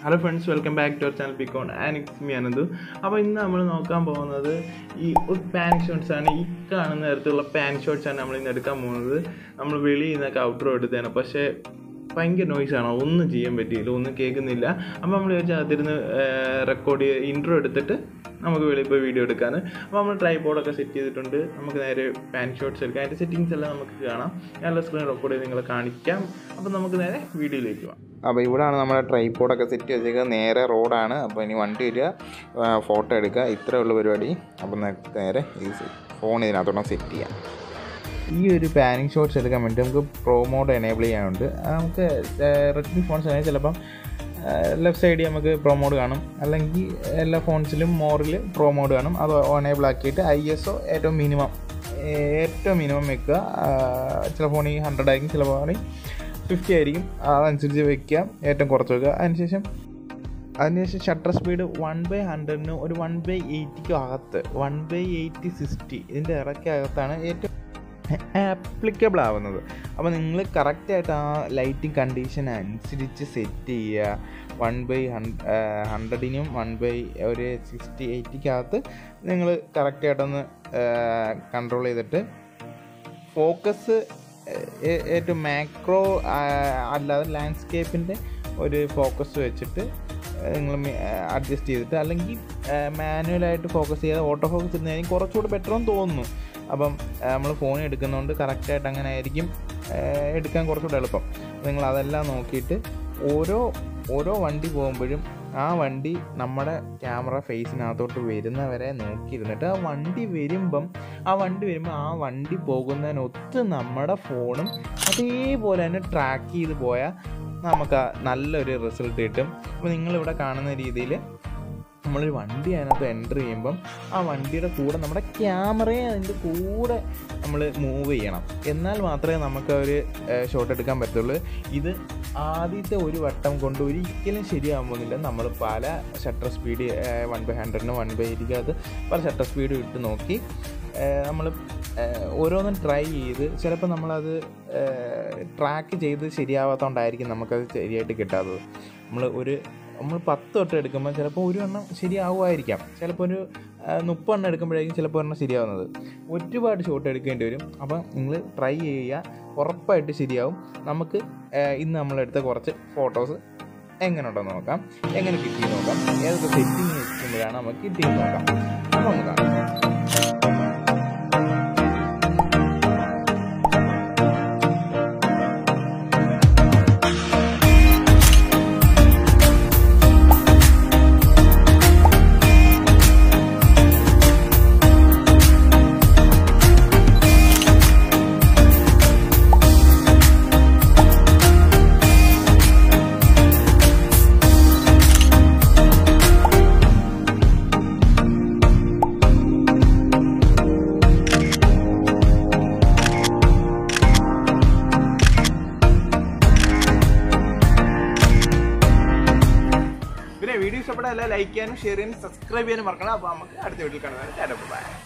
hello friends welcome back to our channel പിക്കോൺ ആനിക്സ് me Ananthu അപ്പോൾ ഇന്ന് നമ്മൾ നോക്കാൻ പോകുന്നത് ഈ പാൻ ഷോട്ട്സ് ആണ് ഈ കാണുന്ന തരത്തിലുള്ള പാൻ ഷോട്ട്സ് ആണ് നമ്മൾ ഇന്ന് എടുക്കാൻ പോകുന്നത് നമ്മൾ വെളിയിൽ നിന്നൊക്കെ ഔട്ട്ഡോർ എടുത്തതാണ് പക്ഷേ ഭയങ്കര നോയ്സാണ് ഒന്നും ചെയ്യാൻ പറ്റിയില്ല ഒന്നും കേൾക്കുന്നില്ല അപ്പോൾ നമ്മൾ വിചാരിച്ചാൽ അതിരുന്ന് റെക്കോർഡ് ചെയ്ത് ഇൻട്രോ എടുത്തിട്ട് നമുക്ക് വെളിയിൽ പോയി വീഡിയോ എടുക്കാൻ അപ്പോൾ നമ്മൾ ട്രൈപോഡൊക്കെ സെറ്റ് ചെയ്തിട്ടുണ്ട് നമുക്ക് നേരെ പാൻ ഷോട്ട്സ് എടുക്കാം അതിൻ്റെ സെറ്റിങ്സ് എല്ലാം നമുക്ക് കാണാം നല്ല സ്ക്രീൻ റെക്കോർഡ് ചെയ്ത് നിങ്ങളെ കാണിക്കാം അപ്പോൾ നമുക്ക് നേരെ വീഡിയോയിലേക്ക് പോകാം അപ്പോൾ ഇവിടെയാണ് നമ്മുടെ ട്രൈപോഡൊക്കെ സെറ്റ് ചെയ്തേക്കുക നേരെ റോഡാണ് അപ്പോൾ ഇനി വണ്ടി വരിക ഫോട്ടോ എടുക്കുക ഇത്രേ ഉള്ള പരിപാടി അപ്പോൾ നേരെ ഈ ഫോൺ ഇതിനകത്തോടെ സെറ്റ് ചെയ്യാം ഈ ഒരു പാനിങ് ഷോട്ട്സ് എടുക്കാൻ വേണ്ടി നമുക്ക് പ്രോ മോഡ് എനേബിൾ ചെയ്യാനുണ്ട് നമുക്ക് റെഡ്മി ഫോൺസ് ആണെങ്കിൽ ചിലപ്പം ലെഫ്റ്റ് സൈഡിൽ നമുക്ക് പ്രോ മോഡ് കാണും അല്ലെങ്കിൽ എല്ലാ ഫോൺസിലും മോറിൽ പ്രോ മോഡ് കാണും അത് എനേബിൾ ആക്കിയിട്ട് ഐ എസ് ഒ ഏറ്റവും മിനിമം ഏറ്റവും മിനിമം വെക്കുക ചില ഫോണിൽ ഹൺഡ്രഡ് ആയിരിക്കും ചില ഫോണിൽ ഫിഫ്റ്റി ആയിരിക്കും അതനുസരിച്ച് വെക്കുക ഏറ്റവും കുറച്ച് വെക്കുക അതിനുശേഷം അതിനുശേഷം ഷട്ടർ സ്പീഡ് വൺ ബൈ ഹൺഡ്രഡിന് ഒരു വൺ ബൈ എയ്റ്റിക്കും അകത്ത് വൺ ബൈ എയ്റ്റി സിക്സ്റ്റി ഇതിൻ്റെ ഇറക്കകത്താണ് ഏറ്റവും ആപ്ലിക്കബിൾ ആവുന്നത് അപ്പോൾ നിങ്ങൾ കറക്റ്റായിട്ട് ആ ലൈറ്റിംഗ് കണ്ടീഷൻ അനുസരിച്ച് സെറ്റ് ചെയ്യുക വൺ ബൈ ഹൺഡ്രഡിനും വൺ ബൈ ഒരു സിക്സ്റ്റി എയ്റ്റിക്കകത്ത് നിങ്ങൾ കറക്റ്റായിട്ടൊന്ന് കൺട്രോൾ ചെയ്തിട്ട് ഫോക്കസ് ഏറ്റവും മാക്രോ അല്ലാതെ ലാൻഡ്സ്കേപ്പിൻ്റെ ഒരു ഫോക്കസ് വെച്ചിട്ട് നിങ്ങൾ അഡ്ജസ്റ്റ് ചെയ്തിട്ട് അല്ലെങ്കിൽ മാനുവലായിട്ട് ഫോക്കസ് ചെയ്താൽ ഓട്ടോ ഫോക്കസ് ഇടുന്നതായിരിക്കും കുറച്ചുകൂടി ബെറ്റർ എന്ന് തോന്നുന്നു അപ്പം നമ്മൾ ഫോൺ എടുക്കുന്നതുകൊണ്ട് കറക്റ്റായിട്ട് അങ്ങനെ ആയിരിക്കും എടുക്കാൻ കുറച്ചുകൂടെ എളുപ്പം നിങ്ങൾ അതെല്ലാം നോക്കിയിട്ട് ഓരോ ഓരോ വണ്ടി പോകുമ്പോഴും ആ വണ്ടി നമ്മുടെ ക്യാമറ ഫേസിനകത്തോട്ട് വരുന്നവരെ നോക്കിയിരുന്നിട്ട് ആ വണ്ടി വരുമ്പം ആ വണ്ടി വരുമ്പോൾ ആ വണ്ടി പോകുന്നതിനൊത്ത് നമ്മുടെ ഫോണും അതേപോലെ തന്നെ ട്രാക്ക് ചെയ്ത് പോയാൽ നമുക്ക് നല്ലൊരു റിസൾട്ട് കിട്ടും അപ്പോൾ നിങ്ങളിവിടെ കാണുന്ന രീതിയിൽ നമ്മളൊരു വണ്ടി അതിനകത്ത് എൻ്റർ ചെയ്യുമ്പം ആ വണ്ടിയുടെ കൂടെ നമ്മുടെ ക്യാമറയെ അതിൻ്റെ കൂടെ നമ്മൾ മൂവ് ചെയ്യണം എന്നാൽ മാത്രമേ നമുക്ക് ഒരു ഷോട്ട് എടുക്കാൻ പറ്റുള്ളൂ ഇത് ആദ്യത്തെ ഒരു വട്ടം കൊണ്ട് ഒരിക്കലും ശരിയാകാൻ പോകുന്നില്ല നമ്മൾ പല ഷട്ടർ സ്പീഡ് വൺ ബൈ ഹൺഡ്രഡിന് വൺ ബൈ എയ്റ്റിക്കകത്ത് പല ഷട്ടർ സ്പീഡ് ഇട്ട് നോക്കി നമ്മൾ ഓരോന്നും ട്രൈ ചെയ്ത് ചിലപ്പോൾ നമ്മളത് ട്രാക്ക് ചെയ്ത് ശരിയാവാത്തതുകൊണ്ടായിരിക്കും നമുക്കത് ശരിയായിട്ട് കിട്ടാത്തത് നമ്മൾ ഒരു നമ്മൾ പത്ത് തൊട്ട് എടുക്കുമ്പോൾ ചിലപ്പോൾ ഒരു എണ്ണം ശരിയാവുമായിരിക്കാം ചിലപ്പോൾ ഒരു മുപ്പെണ്ണം എടുക്കുമ്പോഴായിരിക്കും ചിലപ്പോൾ ഒരെണ്ണം ശരിയാവുന്നത് ഒരുപാട് ഷോട്ട് എടുക്കേണ്ടി വരും അപ്പം നിങ്ങൾ ട്രൈ ചെയ്യുക ഉറപ്പായിട്ട് ശരിയാവും നമുക്ക് ഇന്ന് നമ്മളെടുത്ത കുറച്ച് ഫോട്ടോസ് എങ്ങനെ ഉണ്ടെന്ന് നോക്കാം എങ്ങനെ കിട്ടിയെന്ന് നോക്കാം ഏതൊക്കെ സെറ്റിങ് വെക്കുമ്പോഴാണ് നമുക്ക് കിട്ടിയെന്ന് നോക്കാം അപ്പോൾ നോക്കാം പിന്നെ വീഡിയോ ഇഷ്ടപ്പെട്ടാൽ എല്ലാം ലൈക്ക് ചെയ്യാനും ഷെയർ ചെയ്യാനും സബ്സ്ക്രൈബ് ചെയ്യാനും മറക്കണം അപ്പോൾ നമുക്ക് അടുത്ത വീട്ടിൽ കാണുന്നവരെ ബൈ